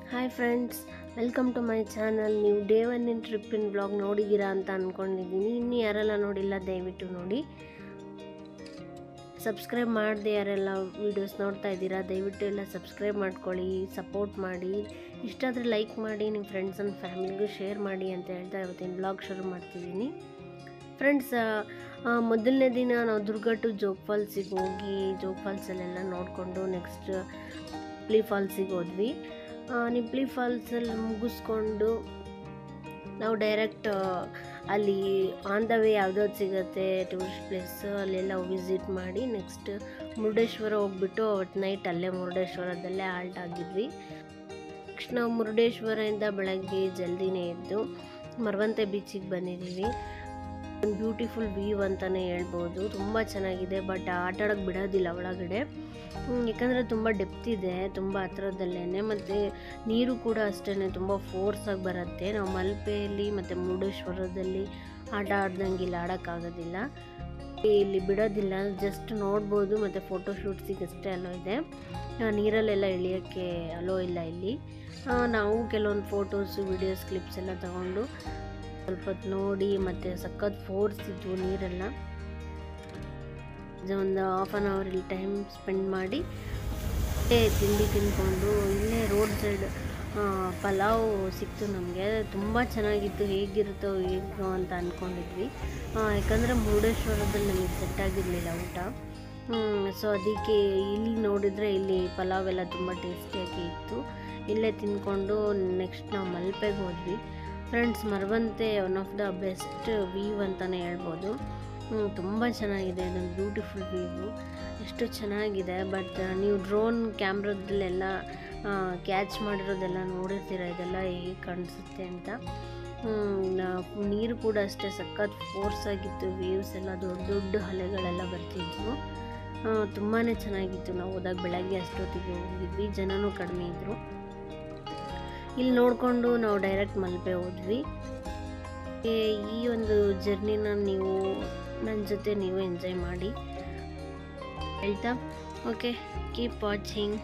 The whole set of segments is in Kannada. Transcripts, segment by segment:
hi friends welcome to my channel ನೀವು ಡೇ ಒನ್ ಇನ್ ಟ್ರಿಪ್ಪಿನ ಬ್ಲಾಗ್ ನೋಡಿದ್ದೀರಾ ಅಂತ ಅಂದ್ಕೊಂಡಿದ್ದೀನಿ ಇನ್ನು ಯಾರೆಲ್ಲ ನೋಡಿಲ್ಲ ದಯವಿಟ್ಟು ನೋಡಿ ಸಬ್ಸ್ಕ್ರೈಬ್ ಮಾಡದೆ ಯಾರೆಲ್ಲ ವೀಡಿಯೋಸ್ ನೋಡ್ತಾ ಇದ್ದೀರಾ ದಯವಿಟ್ಟು ಎಲ್ಲ ಸಬ್ಸ್ಕ್ರೈಬ್ ಮಾಡ್ಕೊಳ್ಳಿ ಸಪೋರ್ಟ್ ಮಾಡಿ ಇಷ್ಟಾದರೆ ಲೈಕ್ ಮಾಡಿ ನಿಮ್ಮ ಫ್ರೆಂಡ್ಸ್ ಆ್ಯಂಡ್ ಫ್ಯಾಮಿಲಿಗೂ ಶೇರ್ ಮಾಡಿ ಅಂತ ಹೇಳ್ತಾ ಇವತ್ತಿನ ಬ್ಲಾಗ್ ಶುರು ಮಾಡ್ತಿದ್ದೀನಿ ಫ್ರೆಂಡ್ಸ್ ಮೊದಲನೇ ದಿನ ನಾವು ದುರ್ಗ ಟು ಜೋಗ್ ಫಾಲ್ಸಿಗೆ ಹೋಗಿ ಜೋಗ್ ಫಾಲ್ಸಲ್ಲೆಲ್ಲ ನೋಡಿಕೊಂಡು ನೆಕ್ಸ್ಟ್ ನಿಪ್ಲಿ ಫಾಲ್ಸಿಗೆ ಹೋದ್ವಿ ಆ, ನಿಪ್ಲಿ ಫಾಲ್ಸಲ್ಲಿ ಮುಗಿಸ್ಕೊಂಡು ನಾವು ಡೈರೆಕ್ಟ್ ಅಲ್ಲಿ ಆನ್ ದ ವೇ ಯಾವುದಾದ್ರು ಸಿಗುತ್ತೆ ಟೂರಿಸ್ಟ್ ಪ್ಲೇಸ್ ಅಲ್ಲೆಲ್ಲ ವಿಸಿಟ್ ಮಾಡಿ ನೆಕ್ಸ್ಟ್ ಮುರುಡೇಶ್ವರ ಹೋಗ್ಬಿಟ್ಟು ಅವತ್ತು ನೈಟ್ ಅಲ್ಲೇ ಮುರುಡೇಶ್ವರದಲ್ಲೇ ಆಲ್ಟ್ ಆಗಿದ್ವಿ ನೆಕ್ಸ್ಟ್ ನಾವು ಮುರುಡೇಶ್ವರದಿಂದ ಬೆಳಗ್ಗೆ ಜಲ್ದಿನೇ ಎದ್ದು ಮರವಂತೆ ಬೀಚಿಗೆ ಬಂದಿದ್ದೀವಿ ಒಂದು ಬ್ಯೂಟಿಫುಲ್ ವ್ಯೂ ಅಂತಲೇ ಹೇಳ್ಬೋದು ತುಂಬ ಚೆನ್ನಾಗಿದೆ ಬಟ್ ಆಟ ಆಡೋಕ್ಕೆ ಬಿಡೋದಿಲ್ಲ ಒಳಗಡೆ ಹ್ಮ್, ಯಾಕಂದರೆ ತುಂಬ ಡೆಪ್ತ್ ಇದೆ ತುಂಬ ಹತ್ರದಲ್ಲೇ ಮತ್ತು ನೀರು ಕೂಡ ಅಷ್ಟೇ ತುಂಬ ಫೋರ್ಸಾಗಿ ಬರುತ್ತೆ ನಾವು ಮಲ್ಪೆಯಲ್ಲಿ ಮತ್ತು ಮುರುಡೇಶ್ವರದಲ್ಲಿ ಆಟ ಆಡ್ದಂಗಿಲ್ಲ ಆಡೋಕ್ಕಾಗೋದಿಲ್ಲ ಇಲ್ಲಿ ಬಿಡೋದಿಲ್ಲ ಜಸ್ಟ್ ನೋಡ್ಬೋದು ಮತ್ತು ಫೋಟೋ ಶೂಟ್ಸಿಗೆ ಅಷ್ಟೇ ಅಲೋ ಇದೆ ಆ, ನೀರಲ್ಲೆಲ್ಲ ಇಳಿಯೋಕ್ಕೆ ಅಲೋ ಇಲ್ಲ ಇಲ್ಲಿ ಆ, ನಾವು ಕೆಲವೊಂದು ಫೋಟೋಸು ವಿಡಿಯೋಸ್ ಕ್ಲಿಪ್ಸ್ ಎಲ್ಲ ತಗೊಂಡು ಸ್ವಲ್ಪ ಹೊತ್ತು ನೋಡಿ ಮತ್ತು ಸಖತ್ ಫೋರ್ಸ್ ಇದ್ವು ನೀರೆಲ್ಲ ಒಂದು ಹಾಫ್ ಆನ್ ಅವರ್ ಇಲ್ಲಿ ಟೈಮ್ ಸ್ಪೆಂಡ್ ಮಾಡಿ ಮತ್ತೆ ತಿಂಡಿ ತಿಂದ್ಕೊಂಡು ಇಲ್ಲೇ ರೋಡ್ ಸೈಡ್ ಪಲಾವ್ ಸಿಕ್ತು ನಮಗೆ ತುಂಬ ಚೆನ್ನಾಗಿತ್ತು ಹೇಗಿರುತ್ತೋ ಹೇಗೋ ಅಂತ ಅಂದ್ಕೊಂಡಿದ್ವಿ ಯಾಕಂದರೆ ಮುರುಡೇಶ್ವರದಲ್ಲಿ ನಮಗೆ ಸೆಟ್ ಆಗಿರಲಿಲ್ಲ ಊಟ ಸೊ ಅದಕ್ಕೆ ಇಲ್ಲಿ ನೋಡಿದರೆ ಇಲ್ಲಿ ಪಲಾವ್ ಎಲ್ಲ ತುಂಬ ಟೇಸ್ಟಿಯಾಗಿ ಇತ್ತು ಇಲ್ಲೇ ತಿಂದ್ಕೊಂಡು ನೆಕ್ಸ್ಟ್ ನಾವು ಮಲ್ಪೆಗೆ ಹೋದ್ವಿ friends Maravanthe one of the best view ಅಂತಲೇ ಹೇಳ್ಬೋದು ತುಂಬ ಚೆನ್ನಾಗಿದೆ ಅದೊಂದು ಬ್ಯೂಟಿಫುಲ್ ವ್ಯೂ ಎಷ್ಟು ಚೆನ್ನಾಗಿದೆ ಬಟ್ ನೀವು ಡ್ರೋನ್ ಕ್ಯಾಮ್ರದಲ್ಲೆಲ್ಲ ಕ್ಯಾಚ್ ಮಾಡಿರೋದೆಲ್ಲ ನೋಡಿರ್ತೀರ ಇದೆಲ್ಲ ಹೇಗೆ ಕಾಣಿಸುತ್ತೆ ಅಂತ ಹ್ಮ್, ನಾ- ನೀರು ಕೂಡ ಅಷ್ಟೇ ಸಖತ್ ಫೋರ್ಸ್ ಆಗಿತ್ತು ವೇವ್ಸ್ ಎಲ್ಲ ದೊಡ್ಡ ದೊಡ್ಡ ಅಲೆಗಳೆಲ್ಲ ಬರ್ತಿದ್ವು ತುಂಬಾ ಚೆನ್ನಾಗಿತ್ತು ನಾವು ಹೋದಾಗ ಬೆಳಗ್ಗೆ ಅಷ್ಟೊತ್ತಿಗೆ ಹೋಗಿದ್ವಿ ಜನನೂ ಕಡಿಮೆ ಇದ್ದರು ಇಲ್ಲಿ ನೋಡಿಕೊಂಡು ನಾವು ಡೈರೆಕ್ಟ್ ಮಲ್ಪೆ ಹೋದ್ವಿ ಏ, ಈ ಒಂದು ಜರ್ನಿನ ನೀವು ನನ್ನ ಜೊತೆ ನೀವು ಎಂಜಾಯ್ ಮಾಡಿ ಹೇಳ್ತಾ ಓಕೆ ಕೀಪ್ ವಾಚಿಂಗ್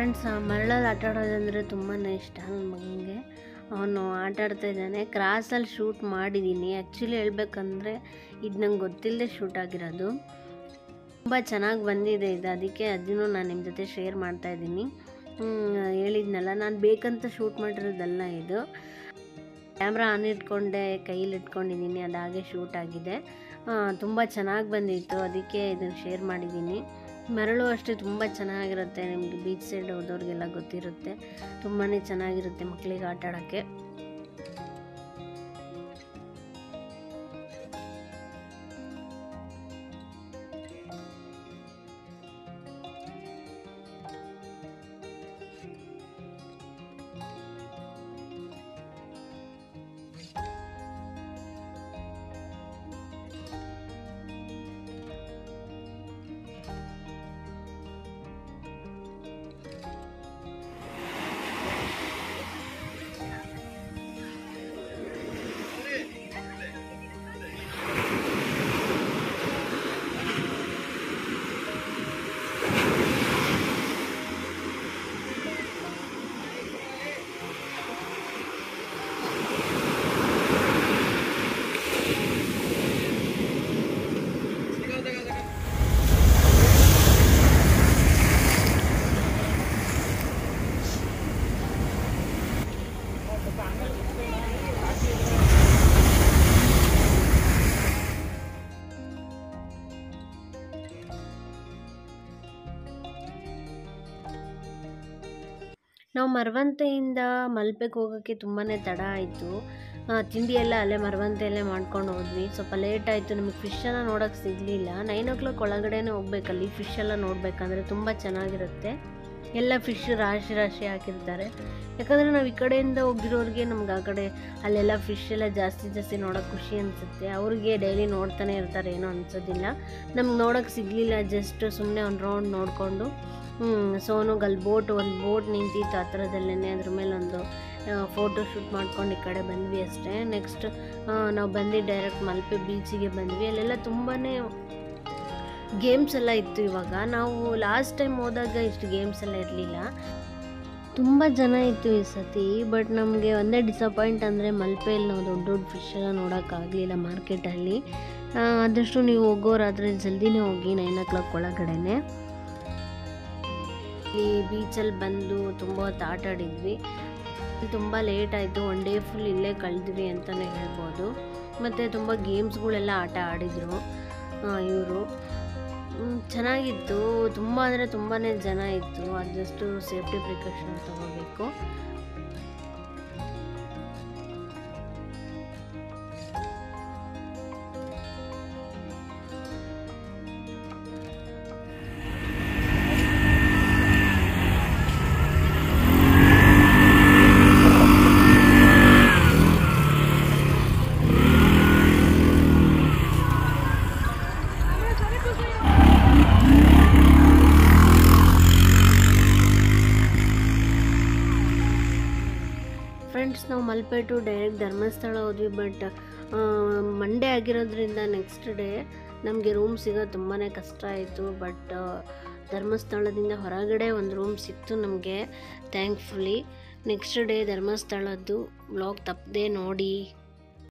ಫ್ರೆಂಡ್ಸ್ ಮರಳಲ್ಲಿ ಆಟ ಆಡೋದಂದರೆ ತುಂಬಾ ಇಷ್ಟ ನನ್ನ ಮಗನಿಗೆ ಅವನು ಆಟ ಆಡ್ತಾ ಇದ್ದಾನೆ ಕ್ರಾಸಲ್ಲಿ ಶೂಟ್ ಮಾಡಿದ್ದೀನಿ ಆ್ಯಕ್ಚುಲಿ ಹೇಳ್ಬೇಕಂದ್ರೆ ಇದು ನಂಗೆ ಗೊತ್ತಿಲ್ಲದೆ ಶೂಟ್ ಆಗಿರೋದು ತುಂಬ ಚೆನ್ನಾಗಿ ಬಂದಿದೆ ಇದು ಅದಕ್ಕೆ ಅದನ್ನು ನಾನು ನಿಮ್ಮ ಜೊತೆ ಶೇರ್ ಮಾಡ್ತಾ ಇದ್ದೀನಿ ಹೇಳಿದ್ನಲ್ಲ ನಾನು ಬೇಕಂತ ಶೂಟ್ ಮಾಡಿರೋದಲ್ಲ ಇದು ಕ್ಯಾಮ್ರಾ ಆನ್ ಇಟ್ಕೊಂಡೆ ಕೈಯಲ್ಲಿ ಇಟ್ಕೊಂಡಿದ್ದೀನಿ ಅದು ಹಾಗೆ ಶೂಟ್ ಆಗಿದೆ ತುಂಬ ಚೆನ್ನಾಗಿ ಬಂದಿತ್ತು ಅದಕ್ಕೆ ಇದನ್ನು ಶೇರ್ ಮಾಡಿದ್ದೀನಿ ಮರಳು ಅಷ್ಟೇ ತುಂಬ ಚೆನ್ನಾಗಿರುತ್ತೆ ನಿಮಗೆ ಬೀಚ್ ಸೈಡ್ ಹೋದವ್ರಿಗೆಲ್ಲ ಗೊತ್ತಿರುತ್ತೆ ತುಂಬಾ ಚೆನ್ನಾಗಿರುತ್ತೆ ಮಕ್ಕಳಿಗೆ ಆಟ ಆಡೋಕ್ಕೆ ನಾವು ಮರವಂತೆಯಿಂದ ಮಲ್ಪೆಗೆ ಹೋಗೋಕ್ಕೆ ತುಂಬಾ ತಡ ಆಯಿತು ತಿಂಡಿ ಎಲ್ಲ ಅಲ್ಲೇ ಮರವಂತೆಯಲ್ಲೇ ಮಾಡ್ಕೊಂಡು ಹೋದ್ವಿ ಸ್ವಲ್ಪ ಲೇಟ್ ಆಯಿತು ನಮಗೆ ಫಿಶನ್ನು ನೋಡೋಕ್ಕೆ ಸಿಗಲಿಲ್ಲ ನೈನ್ ಓ ಕ್ಲಾಕ್ ಒಳಗಡೆನೇ ಹೋಗ್ಬೇಕಲ್ಲಿ ಫಿಶ್ ಎಲ್ಲ ನೋಡಬೇಕಂದ್ರೆ ತುಂಬ ಚೆನ್ನಾಗಿರುತ್ತೆ ಎಲ್ಲ ಫಿಶ್ ರಾಶಿ ರಾಶಿ ಹಾಕಿರ್ತಾರೆ ಯಾಕಂದರೆ ನಾವು ಈ ಕಡೆಯಿಂದ ಹೋಗಿರೋರಿಗೆ ನಮ್ಗೆ ಆ ಕಡೆ ಅಲ್ಲೆಲ್ಲ ಫಿಶ್ ಎಲ್ಲ ಜಾಸ್ತಿ ಜಾಸ್ತಿ ನೋಡೋಕೆ ಖುಷಿ ಅನಿಸುತ್ತೆ ಅವ್ರಿಗೆ ಡೈಲಿ ನೋಡ್ತಾನೆ ಇರ್ತಾರೆ ಏನೋ ಅನ್ಸೋದಿಲ್ಲ ನಮ್ಗೆ ನೋಡೋಕ್ಕೆ ಸಿಗಲಿಲ್ಲ ಜಸ್ಟ್ ಸುಮ್ಮನೆ ಒಂದು ರೌಂಡ್ ನೋಡಿಕೊಂಡು ಸೋನುಗಲ್ಲಿ ಬೋಟ್ ಒಂದು ಬೋಟ್ ನಿಂತಿತ್ತು ಆ ಥರದಲ್ಲೇ ಅದ್ರ ಮೇಲೆ ಒಂದು ಫೋಟೋ ಶೂಟ್ ಮಾಡ್ಕೊಂಡು ಈ ಕಡೆ ಬಂದ್ವಿ ಅಷ್ಟೇ ನೆಕ್ಸ್ಟ್ ನಾವು ಬಂದು ಡೈರೆಕ್ಟ್ ಮಲ್ಪೆ ಬೀಚಿಗೆ ಬಂದ್ವಿ ಅಲ್ಲೆಲ್ಲ ತುಂಬಾ ಗೇಮ್ಸ್ ಎಲ್ಲ ಇತ್ತು ಇವಾಗ ನಾವು ಲಾಸ್ಟ್ ಟೈಮ್ ಹೋದಾಗ ಇಷ್ಟು ಗೇಮ್ಸ್ ಎಲ್ಲ ಇರಲಿಲ್ಲ ತುಂಬ ಜನ ಇತ್ತು ಈ ಸತಿ ಬಟ್ ನಮಗೆ ಒಂದೇ ಡಿಸಪಾಯಿಂಟ್ ಅಂದರೆ ಮಲ್ಪೆಯಲ್ಲಿ ನಾವು ದೊಡ್ಡ ದೊಡ್ಡ ಫಿಶ್ ಎಲ್ಲ ನೋಡೋಕ್ಕಾಗಲಿಲ್ಲ ಮಾರ್ಕೆಟಲ್ಲಿ ಆದಷ್ಟು ನೀವು ಹೋಗೋರಾದರೆ ಜಲ್ದಿನೇ ಹೋಗಿ ನೈನ್ ಓ ಕ್ಲಾಕ್ ಒಳಗಡೆನೆ ಇಲ್ಲಿ ಬೀಚಲ್ಲಿ ಬಂದು ತುಂಬ ಹೊತ್ತು ಆಟ ಆಡಿದ್ವಿ ತುಂಬ ಲೇಟ್ ಆಯಿತು ಒನ್ ಡೇ ಫುಲ್ ಇಲ್ಲೇ ಕಳೆದ್ವಿ ಅಂತಲೇ ಹೇಳ್ಬೋದು ಮತ್ತು ತುಂಬ ಗೇಮ್ಸ್ಗಳೆಲ್ಲ ಆಟ ಆಡಿದರು ಇವರು ಚೆನ್ನಾಗಿತ್ತು ತುಂಬ ಅಂದರೆ ತುಂಬಾ ಜನ ಇತ್ತು ಅದಷ್ಟು ಸೇಫ್ಟಿ ಪ್ರಿಕಾಷನ್ ತಗೋಬೇಕು ಫ್ರೆಂಡ್ಸ್ ನಾವು ಮಲ್ಪೆ ಟು ಡೈರೆಕ್ಟ್ ಧರ್ಮಸ್ಥಳ ಹೋದ್ವಿ ಬಟ್ ಮಂಡೇ ಆಗಿರೋದ್ರಿಂದ ನೆಕ್ಸ್ಟ್ ಡೇ ನಮಗೆ ರೂಮ್ ಸಿಗೋದು ತುಂಬಾ ಕಷ್ಟ ಆಯಿತು ಬಟ್ ಧರ್ಮಸ್ಥಳದಿಂದ ಹೊರಗಡೆ ಒಂದು ರೂಮ್ ಸಿಕ್ತು ನಮಗೆ ಥ್ಯಾಂಕ್ಫುಲಿ ನೆಕ್ಸ್ಟ್ ಡೇ ಧರ್ಮಸ್ಥಳದ್ದು ಬ್ಲಾಗ್ ತಪ್ಪದೆ ನೋಡಿ